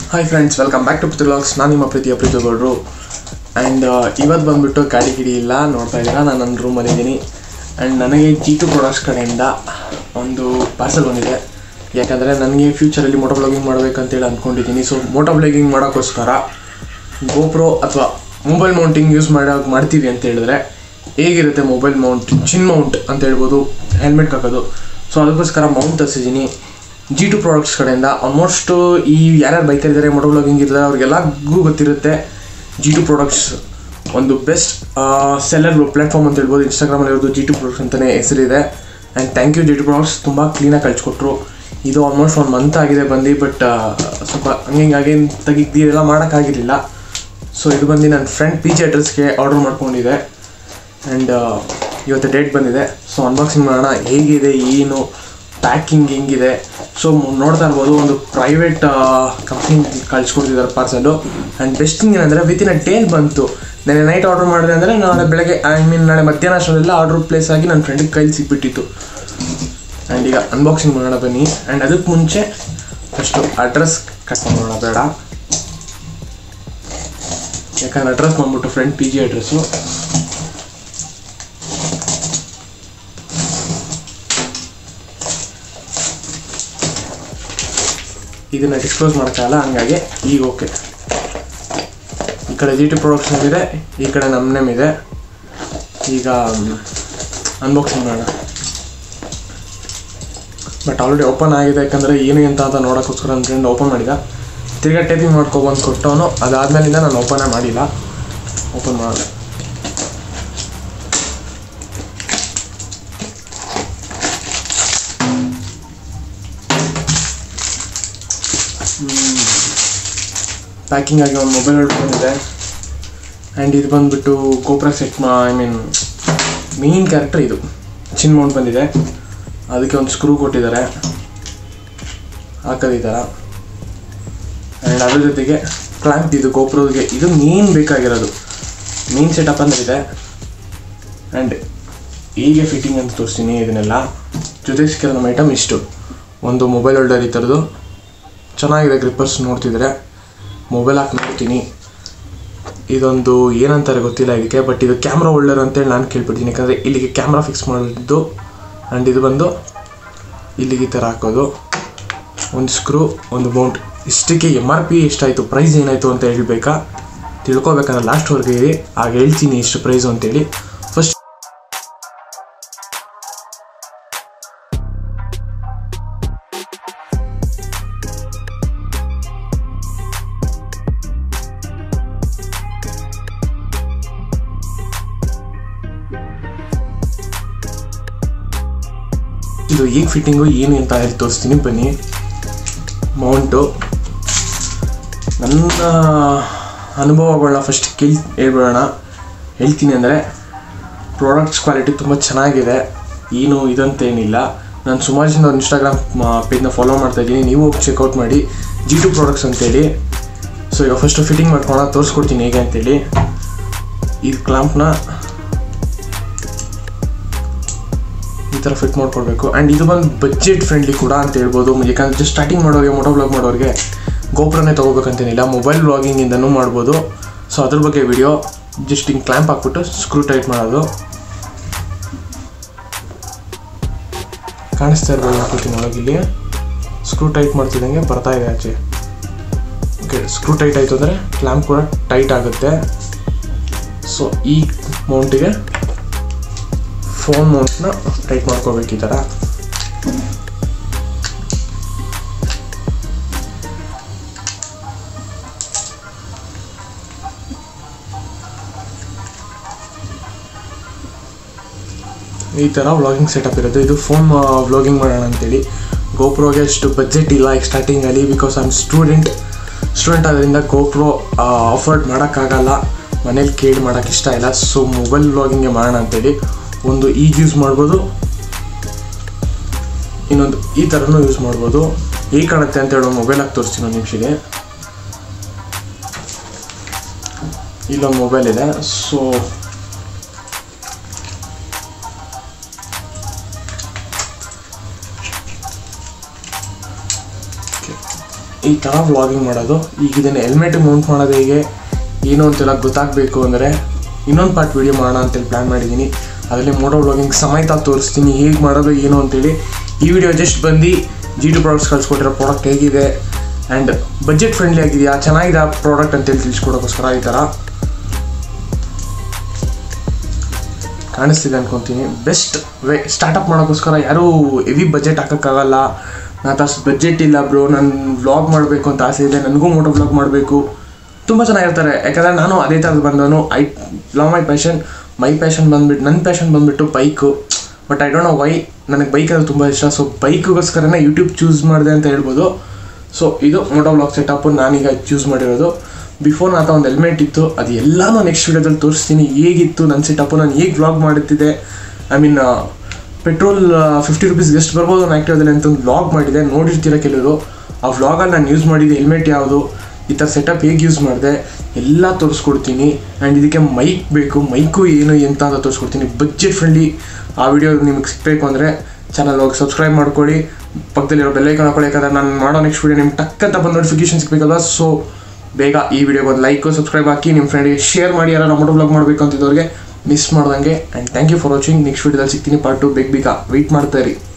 hi friends welcome back to ಪಿತೃಲಾಗ್ಸ್ ನಾನು ನಿಮ್ಮ ಪ್ರೀತಿಯ ಪ್ರೀತಿಗೌಡರು ಆ್ಯಂಡ್ ಇವತ್ತು ಬಂದುಬಿಟ್ಟು ಗಾಡಿ ಗಿಡಿ ಇಲ್ಲ ನೋಡ್ತಾ ಇದ್ದೀರಾ ನಾನು ನನ್ನ ರೂಮಲ್ಲಿ ಇದ್ದೀನಿ ಆ್ಯಂಡ್ ನನಗೆ ಜಿ ಟು ಪ್ರಾಡಕ್ಟ್ಸ್ ಕಡೆಯಿಂದ ಒಂದು ಪಾರ್ಸಲ್ ಬಂದಿದೆ ಯಾಕಂದರೆ ನನಗೆ ಫ್ಯೂಚರಲ್ಲಿ ಮೋಟೋ ಬ್ಲಾಗಿಂಗ್ ಮಾಡಬೇಕಂತೇಳಿ ಅಂದ್ಕೊಂಡಿದ್ದೀನಿ ಸೊ ಮೋಟೋ ಬ್ಲಾಗಿಂಗ್ ಮಾಡೋಕ್ಕೋಸ್ಕರ ಗೋಪ್ರೋ ಅಥವಾ ಮೊಬೈಲ್ ಮೌಂಟಿಂಗ್ ಯೂಸ್ ಮಾಡೋ ಮಾಡ್ತೀವಿ ಅಂತ ಹೇಳಿದ್ರೆ ಹೇಗಿರುತ್ತೆ ಮೊಬೈಲ್ ಮೌಂಟ್ ಚಿನ್ ಮೌಂಟ್ ಅಂತ ಹೇಳ್ಬೋದು ಹೆಲ್ಮೆಟ್ ಹಾಕೋದು ಸೊ ಅದಕ್ಕೋಸ್ಕರ ಮೌಂಟ್ ತರಿಸಿದ್ದೀನಿ ಜಿ ಟು ಪ್ರಾಡಕ್ಟ್ಸ್ ಕಡೆಯಿಂದ ಆಲ್ಮೋಸ್ಟ್ ಈ ಯಾರ್ಯಾರು ಬೈಕರ್ ಇದ್ದಾರೆ ಮೋಟೋ ಬ್ಲಾಗಿಂಗ್ ಇದ್ದಾರೆ ಅವ್ರಿಗೆಲ್ಲರಿಗೂ ಗೊತ್ತಿರುತ್ತೆ ಜಿ ಟು ಪ್ರಾಡಕ್ಟ್ಸ್ ಒಂದು ಬೆಸ್ಟ್ ಸೆಲ್ಲರ್ ಪ್ಲ್ಯಾಟ್ಫಾರ್ಮ್ ಅಂತ ಹೇಳ್ಬೋದು ಇನ್ಸ್ಟಾಗ್ರಾಮಲ್ಲಿ ಇರೋದು ಜಿ ಟು ಪ್ರಾಡಕ್ಟ್ಸ್ ಅಂತಲೇ ಹೆಸರಿದೆ and thank you G two products ತುಂಬ ಕ್ಲೀನಾಗಿ ಕಳಿಸ್ಕೊಟ್ರು ಇದು ಆಲ್ಮೋಸ್ಟ್ ಒಂದು ಮಂತ್ ಆಗಿದೆ ಬಂದು ಬಟ್ ಸ್ವಲ್ಪ ಹಂಗೆ ಹಾಗೆ ತೆಗಿದ್ದು ಇದೆಲ್ಲ ಮಾಡೋಕ್ಕಾಗಿರಲಿಲ್ಲ ಸೊ ಇದು ಬಂದು ನನ್ನ ಫ್ರೆಂಡ್ ಪಿ ಜಿ ಅಡ್ರೆಸ್ಗೆ ಆರ್ಡರ್ ಮಾಡ್ಕೊಂಡಿದೆ ಆ್ಯಂಡ್ ಇವತ್ತು ಡೇಟ್ ಬಂದಿದೆ ಸೊ ಅನ್ಬಾಕ್ಸಿಂಗ್ ಮಾಡೋಣ ಹೇಗಿದೆ ಏನು ಪ್ಯಾಕಿಂಗ್ ಹೆಂಗಿದೆ ಸೊ ನೋಡ್ತಾ ಇರ್ಬೋದು ಒಂದು ಪ್ರೈವೇಟ್ ಕಂಪ್ನಿ ಕಳಿಸ್ಕೊಡ್ತಿದ್ದಾರೆ ಪಾರ್ಸಲು ಆ್ಯಂಡ್ ಬೆಸ್ಟ್ ಥಿಂಗ್ ಏನಂದರೆ ವಿತಿನ್ ಅ ಡೇಲ್ ಬಂತು ನೆನೆ ನೈಟ್ ಆರ್ಡರ್ ಮಾಡಿದೆ ಅಂದರೆ ನಾಳೆ ಬೆಳಗ್ಗೆ ಐ ಮೀನ್ ನಾಳೆ ಮಧ್ಯಾಹ್ನ ಅಷ್ಟರಲ್ಲೆಲ್ಲ ಆರ್ಡರ್ ಪ್ಲೇಸ್ ಆಗಿ ನನ್ನ ಫ್ರೆಂಡಿಗೆ ಕೈಲಿ ಸಿಕ್ಬಿಟ್ಟಿತ್ತು ಆ್ಯಂಡ್ ಈಗ ಅನ್ಬಾಕ್ಸಿಂಗ್ ಮಾಡೋಣ ಬನ್ನಿ ಆ್ಯಂಡ್ ಅದಕ್ಕೆ ಮುಂಚೆ ಫಸ್ಟು ಅಡ್ರೆಸ್ ಕಟ್ಕೊಂಡು ಬೇಡ ಯಾಕಂದ್ರೆ ಅಡ್ರೆಸ್ ಬಂದ್ಬಿಟ್ಟು ಫ್ರೆಂಡ್ ಪಿ ಜಿ ಅಡ್ರೆಸ್ಸು ಇದನ್ನು ಡಿಸ್ಕ್ಲೋಸ್ ಮಾಡೋಕ್ಕಾಗಲ್ಲ ಹಂಗಾಗಿ ಈಗ ಓಕೆ ಈ ಕಡೆ ಜಿ ಟಿ ಪ್ರೊಡಕ್ಷನ್ ಇದೆ ಈ ಕಡೆ ನಮ್ಮ ನೇಮ್ ಇದೆ ಈಗ ಅನ್ಬಾಕ್ಸಿಂಗ್ ಮಾಡೋಣ ಬಟ್ ಆಲ್ರೆಡಿ ಓಪನ್ ಆಗಿದೆ ಯಾಕಂದರೆ ಏನು ಎಂತ ಅಂತ ನೋಡೋಕ್ಕೋಸ್ಕರ ನನ್ನ ಫ್ರೆಂಡ್ ಓಪನ್ ಮಾಡಿದ ತಿರ್ಗಾ ಟೈಪಿಂಗ್ ಮಾಡ್ಕೊಬಂದು ಕೊಟ್ಟವನು ಅದಾದಮೇಲಿಂದ ನಾನು ಓಪನೇ ಮಾಡಿಲ್ಲ ಓಪನ್ ಮಾಡಿದೆ ಪ್ಯಾಕಿಂಗ್ ಆಗಿ ಒಂದು ಮೊಬೈಲ್ ಬಂದಿದೆ ಆ್ಯಂಡ್ ಇದು ಬಂದುಬಿಟ್ಟು ಗೋಪ್ರ ಸೆಟ್ ಮಾ ಐ ಮೀನ್ ಮೇನ್ ಕ್ಯಾರೆಕ್ಟರ್ ಇದು ಚಿನ್ ಮೌಂಟ್ ಬಂದಿದೆ ಅದಕ್ಕೆ ಒಂದು ಸ್ಕ್ರೂ ಕೊಟ್ಟಿದ್ದಾರೆ ಹಾಕೋದು ಈ ಥರ ಆ್ಯಂಡ್ ಅದ್ರ ಜೊತೆಗೆ ಕ್ಲಾಂಪ್ ಇದು ಗೋಪ್ರೋಗೆ ಇದು ಮೇನ್ ಬೇಕಾಗಿರೋದು ಮೇನ್ ಸೆಟಪ್ ಅಂದ್ರೆ ಇದೆ ಆ್ಯಂಡ್ ಹೇಗೆ ಫಿಟ್ಟಿಂಗ್ ಅಂತ ತೋರಿಸ್ತೀನಿ ಇದನ್ನೆಲ್ಲ ಜೊತೆಗೆ ಸಿಕ್ಕಿರೋ ನಮ್ಮ ಐಟಮ್ ಇಷ್ಟು ಒಂದು ಮೊಬೈಲ್ ಹೋಲ್ಡರ್ ಈ ಥರದ್ದು ಚೆನ್ನಾಗಿದೆ ಗ್ರಿಪ್ಪರ್ಸ್ ನೋಡ್ತಿದ್ರೆ ಮೊಬೈಲ್ ಹಾಕಿ ನೋಡ್ತೀನಿ ಇದೊಂದು ಏನಂತಾರೆ ಗೊತ್ತಿಲ್ಲ ಇದಕ್ಕೆ ಬಟ್ ಇದು ಕ್ಯಾಮ್ರಾ ಹೋಲ್ಡರ್ ಅಂತೇಳಿ ನಾನು ಕೇಳ್ಬಿಡ್ತೀನಿ ಯಾಕಂದರೆ ಇಲ್ಲಿಗೆ ಕ್ಯಾಮ್ರಾ ಫಿಕ್ಸ್ ಮಾಡಿದ್ದು ಆ್ಯಂಡ್ ಇದು ಬಂದು ಇಲ್ಲಿಗೆ ಈ ಥರ ಹಾಕೋದು ಒಂದು ಸ್ಕ್ರೂ ಒಂದು ಮೌಂಟ್ ಇಷ್ಟಕ್ಕೆ ಎಮ್ ಆರ್ ಪಿ ಎಷ್ಟಾಯಿತು ಪ್ರೈಸ್ ಏನಾಯಿತು ಅಂತ ಹೇಳ್ಬೇಕಾ ತಿಳ್ಕೊಬೇಕಂದ್ರೆ ಲಾಸ್ಟ್ವರೆಗೆ ಇರಿ ಆಗ ಹೇಳ್ತೀನಿ ಇಷ್ಟು ಪ್ರೈಸು ಅಂತೇಳಿ ಫಸ್ಟ್ ಇದು ಈಗ ಫಿಟ್ಟಿಂಗು ಏನು ಅಂತ ಹೇಳಿ ತೋರಿಸ್ತೀನಿ ಬನ್ನಿ ಮೌಂಟು ನನ್ನ ಅನುಭವಗಳನ್ನ ಫಸ್ಟ್ ಕೇಳಿ ಹೇಳ್ಬಿಡೋಣ ಹೇಳ್ತೀನಿ ಅಂದರೆ ಪ್ರಾಡಕ್ಟ್ಸ್ ಕ್ವಾಲಿಟಿ ತುಂಬ ಚೆನ್ನಾಗಿದೆ ಏನು ಇದಂತೇನಿಲ್ಲ ನಾನು ಸುಮಾರು ಜನ ಇನ್ಸ್ಟಾಗ್ರಾಮ್ ಪೇಜ್ನ ಫಾಲೋ ಮಾಡ್ತಾ ಇದ್ದೀನಿ ನೀವು ಹೋಗಿ ಚೆಕ್ಔಟ್ ಮಾಡಿ ಜಿ ಟು ಪ್ರಾಡಕ್ಟ್ಸ್ ಅಂತೇಳಿ ಸೊ ಈಗ ಫಸ್ಟು ಫಿಟ್ಟಿಂಗ್ ಮಾಡ್ಕೊಳ್ಳೋಣ ತೋರಿಸ್ಕೊಡ್ತೀನಿ ಹೇಗೆ ಅಂತೇಳಿ ಈ ಕ್ಲಾಂಪ್ನ ಈ ಥರ ಫಿಟ್ ಮಾಡ್ಕೊಳ್ಬೇಕು ಆ್ಯಂಡ್ ಇದು ಬಂದು ಬಜೆಟ್ ಫ್ರೆಂಡ್ಲಿ ಕೂಡ ಅಂತ ಹೇಳ್ಬೋದು ಯಾಕಂದರೆ ಜಸ್ಟ್ ಸ್ಟಾರ್ಟಿಂಗ್ ಮಾಡೋರಿಗೆ ಮೋಟೋ ಬ್ಲಾಗ್ ಮಾಡೋರಿಗೆ ಗೋಪ್ರನೇ ತೊಗೋಬೇಕಂತೇನಿಲ್ಲ ಮೊಬೈಲ್ ಬ್ಲಾಗಿಂಗಿಂದನೂ ಮಾಡ್ಬೋದು ಸೊ ಅದ್ರ ಬಗ್ಗೆ ವಿಡಿಯೋ ಜಸ್ಟ್ ಹಿಂಗೆ ಕ್ಲ್ಯಾಂಪ್ ಹಾಕ್ಬಿಟ್ಟು ಸ್ಕ್ರೂ ಟೈಟ್ ಮಾಡೋದು ಕಾಣಿಸ್ತಾ ಇರ್ಬೋದು ಅನ್ಕೋತೀನಿ ಒಳಗಿಲ್ಲಿ ಸ್ಕ್ರೂ ಟೈಟ್ ಮಾಡ್ತಿದ್ದಂಗೆ ಬರ್ತಾ ಇದೆ ಆಚೆ ಓಕೆ ಸ್ಕ್ರೂ ಟೈಟ್ ಆಯಿತು ಅಂದರೆ ಕ್ಲ್ಯಾಂಪ್ ಕೂಡ ಟೈಟ್ ಆಗುತ್ತೆ ಸೊ ಈ ಮೌಂಟಿಗೆ ಫೋನ್ ಮೌಂಟ್ನ ಟೈಟ್ ಮಾಡ್ಕೋಬೇಕು ಈ ಥರ ಈ ಥರ ವ್ಲಾಗಿಂಗ್ ಸೆಟಪ್ ಇರುತ್ತೆ ಇದು ಫೋನ್ ವ್ಲಾಗಿಂಗ್ ಮಾಡೋಣ ಅಂತೇಳಿ ಗೋಪ್ರೋಗೆ ಅಷ್ಟು ಬಜೆಟ್ ಇಲ್ಲ ಈಗ ಸ್ಟಾರ್ಟಿಂಗಲ್ಲಿ because I am student student ಆದ್ದರಿಂದ ಗೋಪ್ರೋ ಅಫೋರ್ಡ್ ಮಾಡೋಕ್ಕಾಗಲ್ಲ ಮನೇಲಿ ಕೇಳಿ ಮಾಡೋಕ್ಕೆ ಇಷ್ಟ ಇಲ್ಲ ಸೊ ಮೊಬೈಲ್ ವ್ಲಾಗಿಂಗ್ಗೆ ಮಾಡೋಣ ಅಂತೇಳಿ ಒಂದು ಈಗ ಯೂಸ್ ಮಾಡ್ಬೋದು ಇನ್ನೊಂದು ಈ ಥರನೂ ಯೂಸ್ ಮಾಡ್ಬೋದು ಹೇಗೆ ಕಾಣುತ್ತೆ ಅಂತ ಹೇಳೋ ಮೊಬೈಲಾಗಿ ತೋರಿಸ್ತೀನಿ ಒಂದು ನಿಮಿಷಕ್ಕೆ ಇಲ್ಲೊಂದು ಮೊಬೈಲ್ ಇದೆ ಸೊ ಈ ಥರ ವ್ಲಾಗಿಂಗ್ ಮಾಡೋದು ಈಗ ಇದನ್ನು ಹೆಲ್ಮೆಟ್ ಮೌಂಟ್ ಮಾಡೋದು ಹೇಗೆ ಏನು ಅಂತೆಲ್ಲ ಗೊತ್ತಾಗಬೇಕು ಅಂದರೆ ಇನ್ನೊಂದು ಪಾರ್ಟ್ ವೀಡಿಯೋ ಮಾಡೋಣ ಅಂತೇಳಿ ಪ್ಲ್ಯಾನ್ ಮಾಡಿದ್ದೀನಿ ಅದರಲ್ಲಿ ಮೋಟೋ ವ್ಲಾಗಿಂಗ್ ಸಮೇತ ತೋರಿಸ್ತೀನಿ ಹೇಗೆ ಮಾಡೋದು ಏನು ಅಂತೇಳಿ ಈ ವಿಡಿಯೋ ಜಸ್ಟ್ ಬಂದು ಜಿ ಟು ಪ್ರಾಡಕ್ಟ್ಸ್ ಕಳಿಸ್ಕೊಟ್ಟಿರೋ ಪ್ರಾಡಕ್ಟ್ ಹೇಗಿದೆ ಆ್ಯಂಡ್ ಬಜೆಟ್ ಫ್ರೆಂಡ್ಲಿ ಆಗಿದೆಯಾ ಚೆನ್ನಾಗಿದೆ ಆ ಪ್ರಾಡಕ್ಟ್ ಅಂತೇಳಿ ತಿಳಿಸ್ಕೊಡೋಕ್ಕೋಸ್ಕರ ಈ ಥರ ಕಾಣಿಸ್ತಿದೆ ಅನ್ಕೊತೀನಿ ಬೆಸ್ಟ್ ವೇ ಸ್ಟಾರ್ಟಪ್ ಮಾಡೋಕ್ಕೋಸ್ಕರ ಯಾರೂ ಹೆವಿ ಬಜೆಟ್ ಹಾಕೋಕ್ಕಾಗಲ್ಲ ನನ್ನ ಹತ್ರ ಅಷ್ಟು ಬಜೆಟ್ ಇಲ್ಲ ಬ್ರೋ ನಾನು ವ್ಲಾಗ್ ಮಾಡಬೇಕು ಅಂತ ಆಸೆ ಇದೆ ನನಗೂ ಮೋಟೋ ವ್ಲಾಗ್ ಮಾಡಬೇಕು ತುಂಬ ಚೆನ್ನಾಗಿರ್ತಾರೆ ಯಾಕಂದರೆ ನಾನು ಅದೇ ಥರದ್ದು ಬಂದವನು I love my passion my passion ಬಂದ್ಬಿಟ್ಟು ನನ್ನ ಪ್ಯಾಷನ್ ಬಂದ್ಬಿಟ್ಟು bike but I don't know why ನನಗೆ ಬೈಕ್ ಅಂದರೆ ತುಂಬ ಇಷ್ಟ ಸೊ ಬೈಕ್ಗೋಸ್ಕರನೇ ಯೂಟ್ಯೂಬ್ ಚೂಸ್ ಮಾಡಿದೆ ಅಂತ ಹೇಳ್ಬೋದು ಸೊ ಇದು ಮೋಟೋ ವ್ಲಾಗ್ ಸೆಟಪ್ಪು ನಾನೀಗ ಚೂಸ್ ಮಾಡಿರೋದು ಬಿಫೋರ್ ನನ್ನ ಹತ್ರ ಒಂದು ಹೆಲ್ಮೆಟ್ ಇತ್ತು ಅದು ಎಲ್ಲನೂ ನೆಕ್ಸ್ಟ್ ವೀಡಿಯೋದಲ್ಲಿ ತೋರಿಸ್ತೀನಿ ಹೇಗಿತ್ತು ನನ್ನ ಸೆಟಪ್ಪು ನಾನು ಹೇಗೆ ವ್ಲಾಗ್ ಮಾಡುತ್ತಿದ್ದೆ ಐ ಮೀನ್ ಪೆಟ್ರೋಲ್ ಫಿಫ್ಟಿ ರುಪೀಸ್ಗೆ ಎಷ್ಟು ಬರ್ಬೋದು ನಾನು ಆ್ಯಕ್ಟಿವದಲ್ಲಿ ಅಂತ ಒಂದು ವ್ಲಾಗ್ ಮಾಡಿದೆ ನೋಡಿರ್ತೀರ ಕೆಲವರು ಆ ವ್ಲಾಗಲ್ಲಿ ನಾನು ಯೂಸ್ ಮಾಡಿದ್ದೆ ಹೆಲ್ಮೆಟ್ ಯಾವುದು ಈ ಥರ ಸೆಟಪ್ ಹೇಗೆ ಯೂಸ್ ಮಾಡಿದೆ ಎಲ್ಲ ತೋರಿಸ್ಕೊಡ್ತೀನಿ ಆ್ಯಂಡ್ ಇದಕ್ಕೆ ಮೈಕ್ ಬೇಕು ಮೈಕು ಏನು ಎಂತ ಅಂತ ತೋರಿಸ್ಕೊಡ್ತೀನಿ ಬಜೆಟ್ ಫ್ರೆಂಡ್ಲಿ ಆ ವಿಡಿಯೋ ನಿಮಗೆ ಸಿಗಬೇಕು ಅಂದರೆ ಚಾನಲ್ ಹೋಗಿ ಸಬ್ಸ್ಕ್ರೈಬ್ ಮಾಡ್ಕೊಳ್ಳಿ ಪಕ್ಕದಲ್ಲಿರೋ ಬೆಲ್ಲೈಕನ್ ಹಾಕೊಳ್ಳಿ ಯಾಕಂದ್ರೆ ನಾನು ಮಾಡೋ ನೆಕ್ಸ್ಟ್ ವೀಡಿಯೋ ನಿಮ್ಗೆ ಟಕ್ಕಂತ ಬಂದು ನೋಟಿಫಿಕೇಶನ್ ಸಿಗಬೇಕಲ್ವ ಸೊ ಬೇಗ ಈ ವಿಡಿಯೋಗೆ ಒಂದು ಲೈಕು ಸಬ್ಸ್ಕ್ರೈಬ್ ಹಾಕಿ ನಿಮ್ಮ ಫ್ರೆಂಡಿಗೆ ಶೇರ್ ಮಾಡಿ ಯಾರು ನಮ್ಮ ಬ್ಲಾಗ್ ಮಾಡಬೇಕು ಅಂತಿದ್ದವ್ರಿಗೆ ಮಿಸ್ ಮಾಡ್ದಂಗೆ and thank you for watching next ವೀಡಿಯೋದಲ್ಲಿ ಸಿಗ್ತೀನಿ ಪಾರ್ಟ್ ಟು ಬೇಗ ಬೇಗ ವೆಯ್ಟ್ ಮಾಡ್ತಾ ಇರಿ